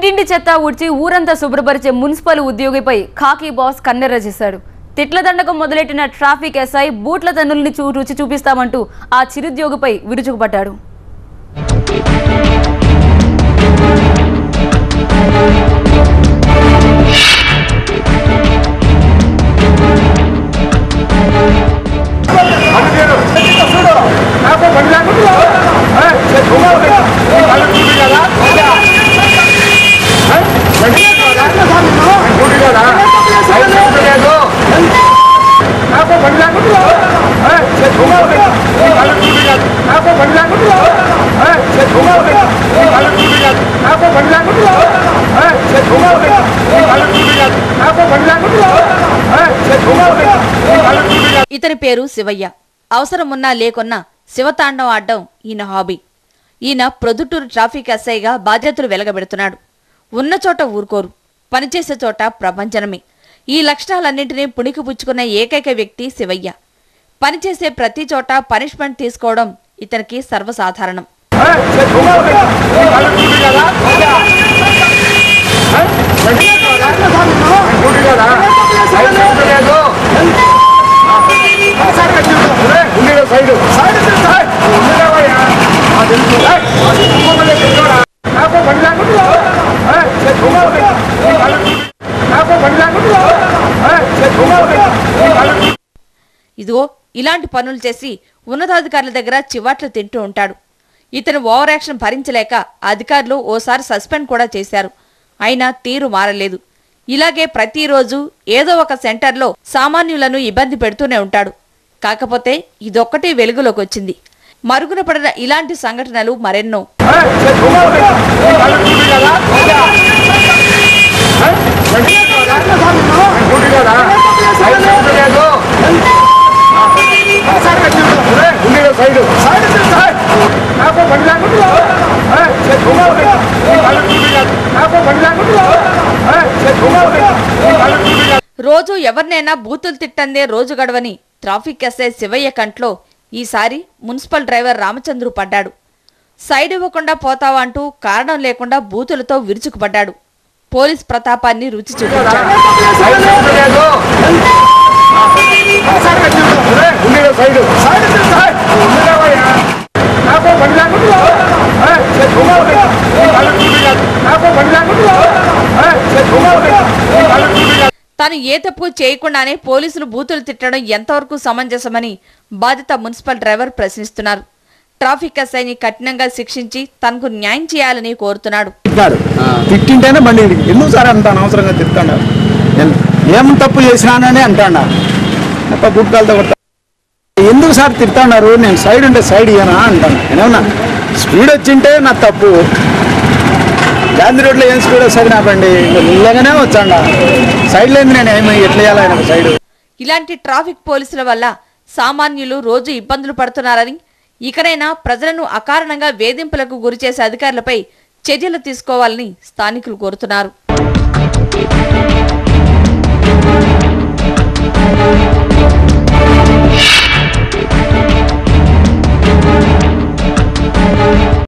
ఇంటింటి చెత్త ఊడ్చి ఊరంతా శుభ్రపరిచే మున్సిపల్ ఉద్యోగిపై ఖాకీ బాస్ కన్నెర్ర చేశాడు తిట్ల దండకం మొదలెట్టిన ట్రాఫిక్ ఎస్ఐ బూట్ల తన్నుల్ని చూ రుచి చూపిస్తామంటూ ఆ చిరుద్యోగిపై విరుచుకుపడ్డాడు ఇతని పేరు శివయ్య అవసరమున్నా లేకున్నా శివతాండం ఆడడం ఈయన హాబీ ఈయన ప్రొద్దుటూరు ట్రాఫిక్ ఎస్ఐగా బాధ్యతలు వెలగబెడుతున్నాడు ఉన్న చోట ఊరుకోరు పనిచేసే చోట ప్రపంచనమే ఈ లక్షణాలన్నింటినీ పుణికిపుచ్చుకున్న ఏకైక వ్యక్తి శివయ్య పనిచేసే ప్రతి చోట పనిష్మెంట్ తీసుకోవడం ఇతనికి సర్వసాధారణం ఇదిగో ఇలాంటి పనులు చేసి ఉన్నతాధికారుల దగ్గర చివాట్లు తింటూ ఉంటాడు ఇతను ఓవర్ యాక్షన్ భరించలేక అధికారులు ఓసారి సస్పెండ్ కూడా చేశారు అయినా తీరు మారలేదు ఇలాగే ప్రతిరోజు ఏదో ఒక సెంటర్లో సామాన్యులను ఇబ్బంది పెడుతూనే ఉంటాడు కాకపోతే ఇదొక్కటి వెలుగులోకి వచ్చింది మరుగున పడిన ఇలాంటి సంఘటనలు మరెన్నో రోజు ఎవరినైనా బూతులు తిట్టందే రోజు గడవని ట్రాఫిక్ ఎస్ఐ శివయ్య కంట్లో ఈసారి మున్సిపల్ డ్రైవర్ రామచంద్రు పడ్డాడు సైడ్ ఇవ్వకుండా పోతావా అంటూ కారణం లేకుండా బూతులతో విరుచుకుపడ్డాడు పోలీస్ ప్రతాపాన్ని రుచి చూపించాడు తాను ఏ తప్పు చేయకుండానే పోలీసులు బూతులు తిట్టడం ఎంతవరకు సమంజసమని బాధిత మున్సిపల్ డ్రైవర్ ప్రశ్నిస్తున్నారు ట్రాఫిక్ ఎస్ఐని కఠినంగా శిక్షించి తనకు న్యాయం చేయాలని కోరుతున్నాడు తిట్టాడు తిట్టింటేనే బండి ఇడికి. ఎందుకు సార్ అంత అనవసరంగా తిట్టాడు ఏం తప్పు చేసినానని అంటాడా అప్ప గుట్కాలతో కొడతా ఎందుకు సార్ తిడుతున్నారు నేను సైడ్ ఉంటే సైడ్ ఇయ్యనా అంటాను నేనేమన్నా స్పీడ్ వచ్చింటే నా తప్పు గాంధీ రోడ్లో ఏం స్పీడ్ వస్తుంది నా బండి ఇలాగనే వచ్చాడా సైడ్ లేదు నేను ఏమి ఎట్లా చేయాలి ఆయన సైడ్ ఇలాంటి ట్రాఫిక్ పోలీసుల వల్ల సామాన్యులు రోజు ఇబ్బందులు పడుతున్నారని ఇకనైనా ప్రజలను అకారణంగా వేధింపులకు గురిచేసే అధికారులపై చర్యలు తీసుకోవాలని స్థానికులు కోరుతున్నారు